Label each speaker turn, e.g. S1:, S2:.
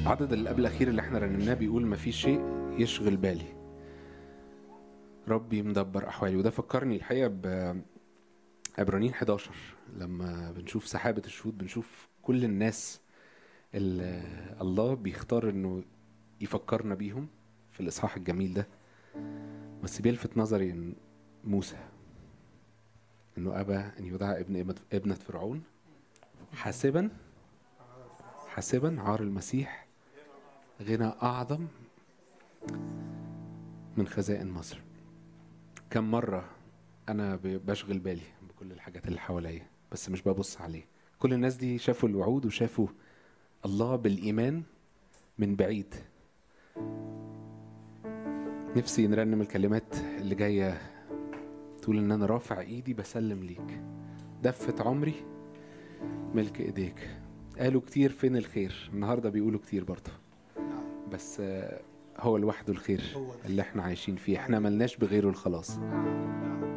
S1: العدد اللي قبل الاخير اللي احنا رنمناه بيقول ما في شيء يشغل بالي ربي مدبر احوالي وده فكرني الحقيقه ب عبرانيين 11 لما بنشوف سحابه الشهود بنشوف كل الناس اللي الله بيختار انه يفكرنا بيهم في الاصحاح الجميل ده بس بيلفت نظري ان موسى انه ابى ان يدعى ابن ابنه فرعون حاسبا حاسبا عار المسيح غنى اعظم من خزائن مصر كم مره انا ب- بشغل بالي بكل الحاجات اللي حواليا بس مش ببص عليه كل الناس دي شافوا الوعود وشافوا الله بالايمان من بعيد نفسي نرنم الكلمات اللي جايه تقول ان انا رافع ايدي بسلم ليك دفة عمري ملك ايديك قالوا كتير فين الخير النهارده بيقولوا كتير برضه بس آه، هو لوحده الخير
S2: هو ده.
S1: اللي احنا عايشين فيه احنا ملناش بغيره الخلاص